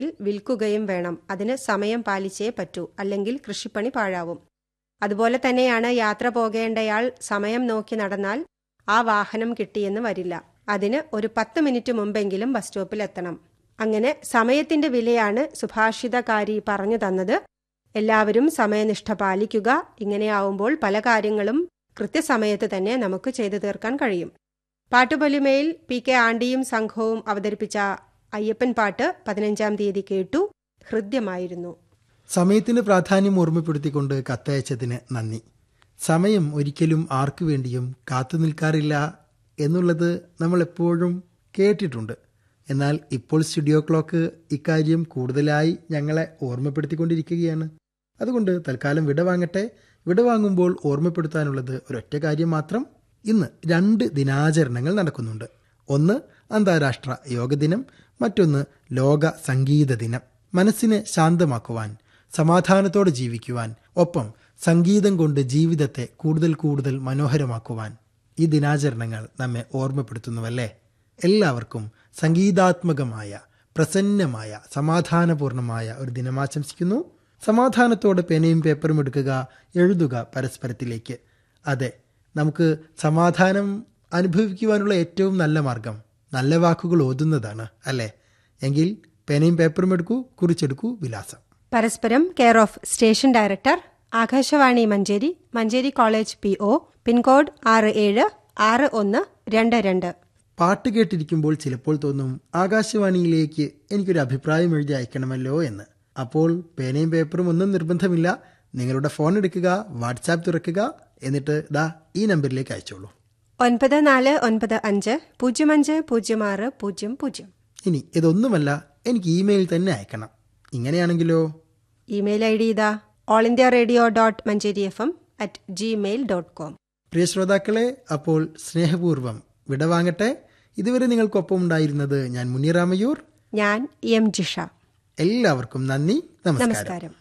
വിൽക്കുകയും വേണം അതിന് സമയം പാലിച്ചേ പറ്റൂ അല്ലെങ്കിൽ കൃഷിപ്പണി പാഴാവും അതുപോലെ തന്നെയാണ് യാത്ര പോകേണ്ടയാൾ സമയം നോക്കി നടന്നാൽ ആ വാഹനം കിട്ടിയെന്ന് വരില്ല അതിന് ഒരു പത്ത് മിനിറ്റ് മുമ്പെങ്കിലും ബസ് സ്റ്റോപ്പിൽ എത്തണം അങ്ങനെ സമയത്തിന്റെ വിലയാണ് സുഭാഷിതകാരി പറഞ്ഞു തന്നത് എല്ലാവരും സമയനിഷ്ഠ പാലിക്കുക ഇങ്ങനെയാവുമ്പോൾ പല കാര്യങ്ങളും കൃത്യസമയത്ത് തന്നെ നമുക്ക് ചെയ്തു തീർക്കാൻ കഴിയും പാട്ടുപൊലിമയിൽ പി കെ ആണ്ടിയും സംഘവും അവതരിപ്പിച്ച അയ്യപ്പൻ പാട്ട് പതിനഞ്ചാം തീയതി കേട്ടു ഹൃദ്യമായിരുന്നു സമയത്തിന് പ്രാധാന്യം ഓർമ്മപ്പെടുത്തിക്കൊണ്ട് കത്തയച്ചതിന് നന്ദി സമയം ഒരിക്കലും ആർക്കു വേണ്ടിയും കാത്തു നിൽക്കാറില്ല എന്നുള്ളത് നമ്മൾ എപ്പോഴും കേട്ടിട്ടുണ്ട് എന്നാൽ ഇപ്പോൾ സ്റ്റുഡിയോ ക്ലോക്ക് ഇക്കാര്യം കൂടുതലായി ഞങ്ങളെ ഓർമ്മപ്പെടുത്തിക്കൊണ്ടിരിക്കുകയാണ് അതുകൊണ്ട് തൽക്കാലം വിട വാങ്ങട്ടെ വിട വാങ്ങുമ്പോൾ ഓർമ്മപ്പെടുത്താനുള്ളത് ഒരൊറ്റ കാര്യം മാത്രം ഇന്ന് രണ്ട് ദിനാചരണങ്ങൾ നടക്കുന്നുണ്ട് ഒന്ന് അന്താരാഷ്ട്ര യോഗ ദിനം മറ്റൊന്ന് ലോക സംഗീത ദിനം മനസ്സിനെ ശാന്തമാക്കുവാൻ സമാധാനത്തോടെ ജീവിക്കുവാൻ ഒപ്പം സംഗീതം കൊണ്ട് ജീവിതത്തെ കൂടുതൽ കൂടുതൽ മനോഹരമാക്കുവാൻ ഈ ദിനാചരണങ്ങൾ നമ്മെ ഓർമ്മപ്പെടുത്തുന്നുവല്ലേ എല്ലാവർക്കും സംഗീതാത്മകമായ പ്രസന്നമായ സമാധാനപൂർണമായ ഒരു ദിനം ആശംസിക്കുന്നു സമാധാനത്തോടെ പേനയും പേപ്പറും എടുക്കുക എഴുതുക പരസ്പരത്തിലേക്ക് അതെ നമുക്ക് സമാധാനം അനുഭവിക്കുവാനുള്ള ഏറ്റവും നല്ല മാർഗം നല്ല വാക്കുകൾ ഓതുന്നതാണ് അല്ലേ എങ്കിൽ പേനയും പേപ്പറും എടുക്കൂ കുറിച്ചെടുക്കൂ വിലാസം പരസ്പരം care of station director Akashvani Manjeri Manjeri college P O pincode ആറ് ഏഴ് ആറ് ഒന്ന് രണ്ട് രണ്ട് പാട്ട് കേട്ടിരിക്കുമ്പോൾ ചിലപ്പോൾ തോന്നും ആകാശവാണിയിലേക്ക് എനിക്കൊരു അഭിപ്രായം എഴുതി അയക്കണമല്ലോ എന്ന് അപ്പോൾ പേനയും പേപ്പറും ഒന്നും നിർബന്ധമില്ല നിങ്ങളുടെ ഫോൺ എടുക്കുക വാട്സാപ്പ് തുറക്കുക എന്നിട്ട് ദാ ഈ നമ്പറിലേക്ക് അയച്ചോളൂ ഒൻപത് നാല് ഒൻപത് അഞ്ച് പൂജ്യം അഞ്ച് പൂജ്യം ആറ് പൂജ്യം പൂജ്യം ഇനി ഇതൊന്നുമല്ല എനിക്ക് ഇമെയിൽ തന്നെ അയക്കണം ഇങ്ങനെയാണെങ്കിലോ ഇമെയിൽ ഐ ഡി ഇതാ all India radio dot Manjeri F M at Gmail dot com പ്രിയ ശ്രോതാക്കളെ അപ്പോൾ സ്നേഹപൂർവ്വം വിടവാങ്ങട്ടെ ഇതുവരെ നിങ്ങൾക്കൊപ്പം ഉണ്ടായിരുന്നത് ഞാൻ മുനിറാമയൂർ ഞാൻ എം ജിഷ എല്ലാവർക്കും നന്ദി നമസ്കാരം നമസ്കാരം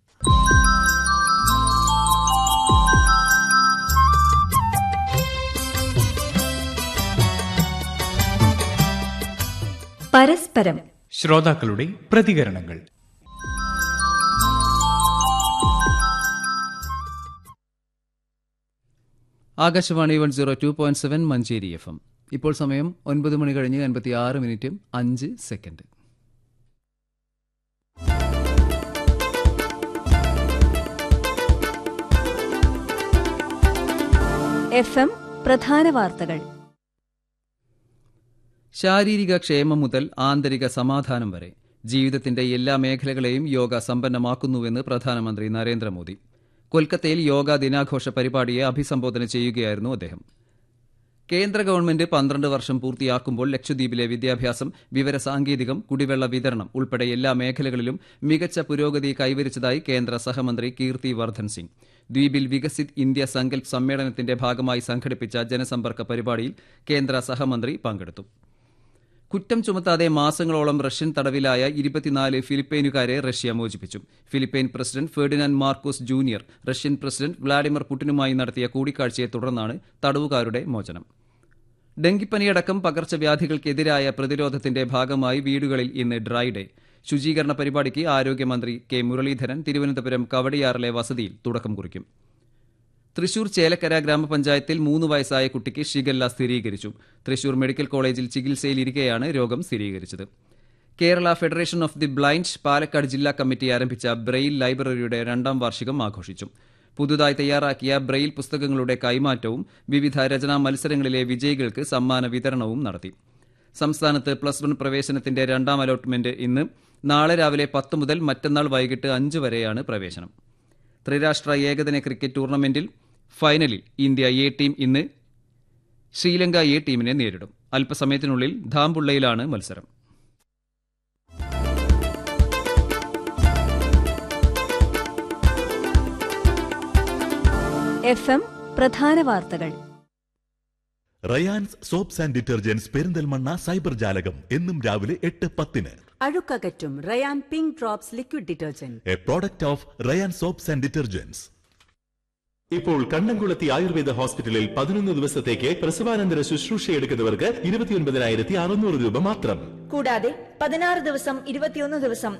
പരസ്പരം ശ്രോതാക്കളുടെ പ്രതികരണങ്ങൾ Akashvani one zero two point seven Manjeri F M ഇപ്പോൾ സമയം ഒൻപത് മണി കഴിഞ്ഞ് അൻപത്തി ആറ് മിനിറ്റും അഞ്ച് സെക്കൻഡ് എഫ് എം പ്രധാന വാർത്തകൾ ശാരീരിക ക്ഷേമം മുതൽ ആന്തരിക സമാധാനം വരെ ജീവിതത്തിന്റെ എല്ലാ മേഖലകളെയും യോഗ സമ്പന്നമാക്കുന്നുവെന്ന് പ്രധാനമന്ത്രി നരേന്ദ്രമോദി കൊൽക്കത്തയിൽ യോഗ ദിനാഘോഷ പരിപാടിയെ അഭിസംബോധന ചെയ്യുകയായിരുന്നു അദ്ദേഹം കേന്ദ്ര ഗവൺമെന്റ് പന്ത്രണ്ട് വർഷം പൂർത്തിയാക്കുമ്പോൾ ലക്ഷദ്വീപിലെ വിദ്യാഭ്യാസം വിവരസാങ്കേതികം കുടിവെള്ള വിതരണം ഉൾപ്പെടെ എല്ലാ മേഖലകളിലും മികച്ച പുരോഗതി കൈവരിച്ചതായി കേന്ദ്ര സഹമന്ത്രി കീർത്തി വർദ്ധൻ സിംഗ് ദ്വീപിൽ വികസിത് ഇന്ത്യ സങ്കൽപ് സമ്മേളനത്തിന്റെ ഭാഗമായി സംഘടിപ്പിച്ച ജനസമ്പർക്ക പരിപാടിയിൽ കേന്ദ്ര സഹമന്ത്രി പങ്കെടുത്തു കുറ്റം ചുമത്താതെ മാസങ്ങളോളം റഷ്യൻ തടവിലായ ഇരുപത്തിനാല് ഫിലിപ്പൈനുകാരെ റഷ്യ മോചിപ്പിച്ചു Philippine president Ferdinand Marcos junior Russian president Vladimir പുടിനുമായി നടത്തിയ കൂടിക്കാഴ്ചയെ തുടർന്നാണ് തടവുകാരുടെ മോചനം ഡെങ്കിപ്പനിയടക്കം പകർച്ചവ്യാധികൾക്കെതിരായ പ്രതിരോധത്തിന്റെ ഭാഗമായി വീടുകളിൽ ഇന്ന് ഡ്രൈ ഡേ ശുചീകരണ പരിപാടിക്ക് ആരോഗ്യമന്ത്രി കെ മുരളീധരൻ തിരുവനന്തപുരം കവടിയാറിലെ വസതിയിൽ തുടക്കം കുറിക്കും തൃശൂർ ചേലക്കര ഗ്രാമപഞ്ചായത്തിൽ മൂന്ന് വയസ്സായ കുട്ടിക്ക് ഷിഗല്ല സ്ഥിരീകരിച്ചു തൃശൂർ മെഡിക്കൽ കോളേജിൽ ചികിത്സയിലിരിക്കെയാണ് രോഗം സ്ഥിരീകരിച്ചത് Kerala federation of the blind Palakkad ജില്ലാ കമ്മിറ്റി ആരംഭിച്ച ബ്രെയിൽ ലൈബ്രറിയുടെ രണ്ടാം വാർഷികം ആഘോഷിച്ചു പുതുതായി തയ്യാറാക്കിയ ബ്രെയിൽ പുസ്തകങ്ങളുടെ കൈമാറ്റവും വിവിധ രചനാ മത്സരങ്ങളിലെ വിജയികൾക്ക് സമ്മാന വിതരണവും നടത്തി സംസ്ഥാനത്ത് പ്ലസ് വൺ പ്രവേശനത്തിന്റെ രണ്ടാം അലോട്ട്മെന്റ് ഇന്ന് നാളെ രാവിലെ പത്ത് മുതൽ മറ്റന്നാൾ വൈകിട്ട് അഞ്ച് വരെയാണ് പ്രവേശനം ത്രിരാഷ്ട്ര ഏകദിന ക്രിക്കറ്റ് ടൂർണമെന്റിൽ ഫൈനലിൽ ഇന്ത്യ എ ടീം ഇന്ന് ശ്രീലങ്ക എ ടീമിനെ നേരിടും അല്പസമയത്തിനുള്ളിൽ ധാംബുള്ളയിലാണ് മത്സരം എഫ് എം പ്രധാന വാർത്തകൾ Ryan's soaps and detergents Perinthalmanna cyber ജാലകം എന്നും രാവിലെ എട്ട് പത്തിന് അഴുക്കകറ്റും Ryan pink drops liquid detergent a product of Ryan soaps and detergents ഇപ്പോൾ കണ്ണംകുളത്തി ആയുർവേദ ഹോസ്പിറ്റലിൽ പതിനൊന്ന് ദിവസത്തേക്ക് പ്രസവാനന്തര ശുശ്രൂഷ എടുക്കുന്നവർക്ക് ഇരുപത്തിയൊൻപതിനായിരത്തി അറുന്നൂറ് രൂപ മാത്രം കൂടാതെ പതിനാറ് ദിവസം ഇരുപത്തിയൊന്ന് ദിവസം